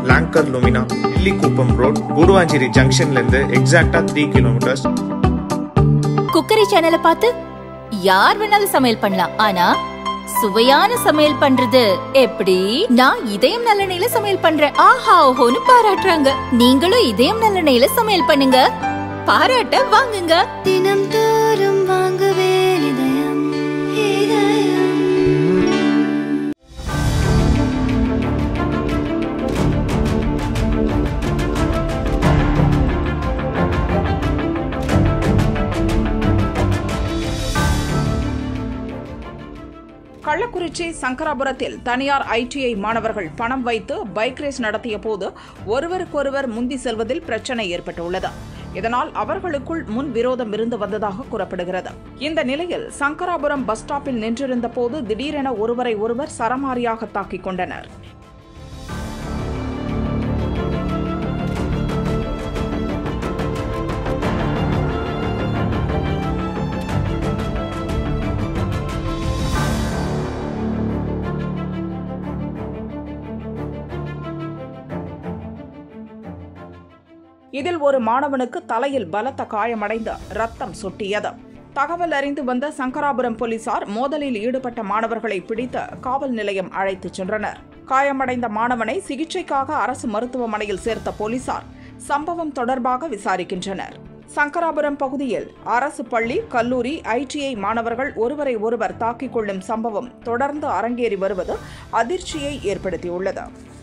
longer Lumina இல்லிக்குப்பம் road Guruvanchery ஜங்ஷன்ல இருந்து எக்ஸாக்டா த்ரீ கிலோமீட்டர்ஸ் குக்கரி சேனலை பார்த்து யார் வேணாலும் சமையல் பண்ணலாம் ஆனா சுவையான சமையல் பண்றது எப்படி நான் இதயம் நல்லெண்ணெயில சமையல் பண்றேன் ஆஹா ஓஹோன்னு பாராட்டுறாங்க நீங்களும் இதயம் நல்லெண்ணெயில சமையல் பண்ணுங்க பாராட்ட வாங்குங்க தினம் தோறும் வாங்குவே இதயம் இதயம் கள்ளக்குறிச்சி சங்கராபுரத்தில் தனியார் ஐடிஐ மாணவர்கள் பணம் வைத்து பைக் ரேஸ் நடத்திய போது ஒருவருக்கொருவர் முந்தி செல்வதில் பிரச்சனை ஏற்பட்டுள்ளது இதனால் அவர்களுக்குள் முன் விரோதம் இருந்து வந்ததாக கூறப்படுகிறது இந்த நிலையில் சங்கராபுரம் பஸ் ஸ்டாப்பில் நின்றிருந்த போது திடீரென ஒருவரை ஒருவர் சரமாரியாக தாக்கிக் கொண்டனர் இதில் ஒரு மாணவனுக்கு தலையில் பலத்த காயமடைந்து ரத்தம் சொட்டியது தகவல் அறிந்து வந்த சங்கராபுரம் போலீசார் மோதலில் ஈடுபட்ட மாணவர்களை பிடித்து காவல் நிலையம் அழைத்துச் சென்றனர் காயமடைந்த மாணவனை சிகிச்சைக்காக அரசு மருத்துவமனையில் சேர்த்த போலீசார் சம்பவம் தொடர்பாக விசாரிக்கின்றனர் சங்கராபுரம் பகுதியில் அரசு பள்ளி கல்லூரி ஐடிஐ மாணவர்கள் ஒருவரை ஒருவர் தாக்கிக் கொள்ளும் சம்பவம் தொடர்ந்து அரங்கேறி வருவது அதிர்ச்சியை ஏற்படுத்தியுள்ளது